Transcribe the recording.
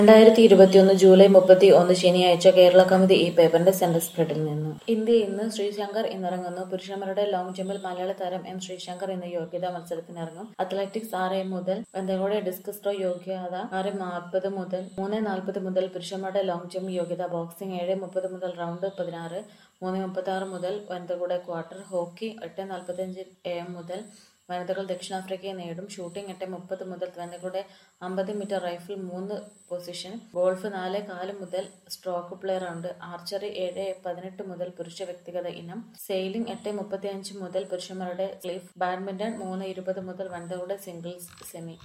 രണ്ടായിരത്തി ഇരുപത്തിയൊന്ന് ജൂലൈ മുപ്പത്തി ഒന്ന് ശനിയാഴ്ച കേരള കൗമുദി ഈ പേപ്പറിന്റെ സെന്റർ സ്പ്രെഡിൽ നിന്ന് ഇന്ത്യ ഇന്ന് ശ്രീശങ്കർ ഇന്നിറങ്ങുന്നു പുരുഷന്മാരുടെ ലോങ് ജമ്പിൽ മലയാളി താരം എം ശ്രീശങ്കർ ഇന്ന് യോഗ്യതാ മത്സരത്തിനിറങ്ങും അത്ലറ്റിക്സ് ആറ് എം മുതൽ ബന്ധങ്ങളുടെ ഡിസ്കസ് ത്രോ യോഗ്യത ആറ് നാൽപ്പത് മുതൽ മൂന്ന് നാൽപ്പത് മുതൽ പുരുഷന്മാരുടെ ലോങ് ജമ്പ് യോഗ്യത ബോക്സിംഗ് ഏഴ് മുപ്പത് മുതൽ റൗണ്ട് പതിനാറ് മൂന്ന് മുപ്പത്തി ആറ് മുതൽ വനിതകളുടെ ക്വാർട്ടർ ഹോക്കി എട്ട് നാൽപ്പത്തഞ്ച് എ എം മുതൽ വനിതകൾ ദക്ഷിണാഫ്രിക്കയെ നേടും ഷൂട്ടിംഗ് എട്ട് മുപ്പത് മുതൽ വനിതകളുടെ അമ്പത് മീറ്റർ റൈഫിൾ മൂന്ന് പൊസിഷൻ ഗോൾഫ് നാല് കാല് മുതൽ സ്ട്രോക്ക് പ്ലേ റൗണ്ട് ആർച്ചറി ഏഴ് പതിനെട്ട് മുതൽ പുരുഷ വ്യക്തിഗത ഇനം സെയിലിംഗ് എട്ട് മുപ്പത്തിയഞ്ച് മുതൽ പുരുഷന്മാരുടെ ക്ലിഫ് ബാഡ്മിന്റൺ മൂന്ന് ഇരുപത് മുതൽ വനിതകളുടെ സിംഗിൾസ് സെമി